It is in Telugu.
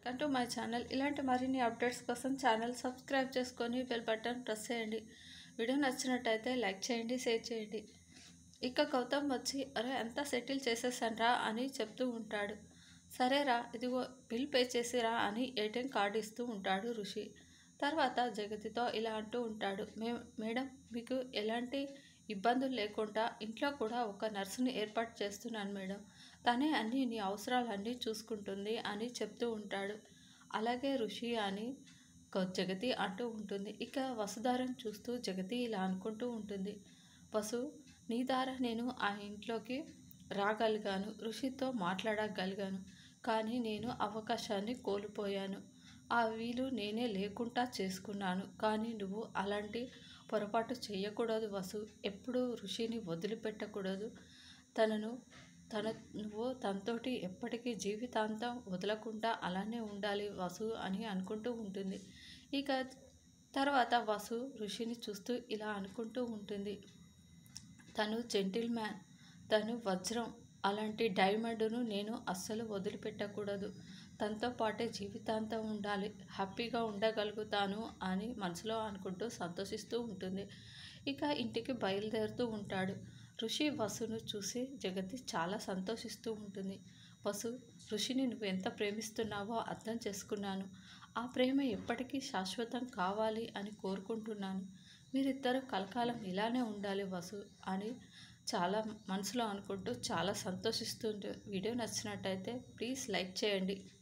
వెల్కమ్ టు మై ఛానల్ ఇలాంటి మరిన్ని అప్డేట్స్ కోసం ఛానల్ సబ్స్క్రైబ్ చేసుకొని బెల్ బటన్ ప్రెస్ చేయండి వీడియో నచ్చినట్టయితే లైక్ చేయండి షేర్ చేయండి ఇక గౌతమ్ వచ్చి అరే అంతా సెటిల్ చేసేసాన్రా అని చెప్తూ ఉంటాడు సరేరా ఇదిగో బిల్ పే చేసిరా అని ఏటీఎం కార్డు ఇస్తూ ఉంటాడు ఋషి తర్వాత జగతితో ఇలా అంటూ ఉంటాడు మే మేడం మీకు ఎలాంటి ఇబ్బందులు లేకుండా ఇంట్లో కూడా ఒక నర్సుని ఏర్పాటు చేస్తున్నాను మేడం తనే అన్ని నీ అవసరాలన్నీ చూసుకుంటుంది అని చెప్తూ ఉంటాడు అలాగే ఋషి అని గ- జగతి అంటూ ఉంటుంది ఇక వసుధారని చూస్తూ జగతి ఇలా అనుకుంటూ ఉంటుంది వసు నీ ద్వారా నేను ఆ ఇంట్లోకి రాగలిగాను ఋషితో మాట్లాడగలిగాను కానీ నేను అవకాశాన్ని కోల్పోయాను ఆ వీలు నేనే లేకుండా చేసుకున్నాను కానీ నువ్వు అలాంటి పొరపాటు చేయకూడదు వసు ఎప్పుడూ ఋషిని వదిలిపెట్టకూడదు తనను తన నువ్వు తనతోటి ఎప్పటికీ జీవితాంతం వదలకుండా అలానే ఉండాలి వసు అని అనుకుంటూ ఉంటుంది ఇక తర్వాత వసు ఋషిని చూస్తూ ఇలా అనుకుంటూ ఉంటుంది తను జెంటిల్ మ్యాన్ తను వజ్రం అలాంటి డైమండ్ను నేను అస్సలు వదిలిపెట్టకూడదు తనతో పాటే జీవితాంతం ఉండాలి హ్యాపీగా ఉండగలుగుతాను అని మనసులో అనుకుంటూ సంతోషిస్తూ ఉంటుంది ఇక ఇంటికి బయలుదేరుతూ ఉంటాడు ఋషి వసును చూసి జగతి చాలా సంతోషిస్తూ ఉంటుంది వసు ఋషిని నువ్వు ఎంత ప్రేమిస్తున్నావో అర్థం చేసుకున్నాను ఆ ప్రేమ ఎప్పటికీ శాశ్వతం కావాలి అని కోరుకుంటున్నాను మీరిద్దరూ కలకాలం ఇలానే ఉండాలి వసు అని చాలా మనసులో అనుకుంటూ చాలా సంతోషిస్తుంటే వీడియో నచ్చినట్టయితే ప్లీజ్ లైక్ చేయండి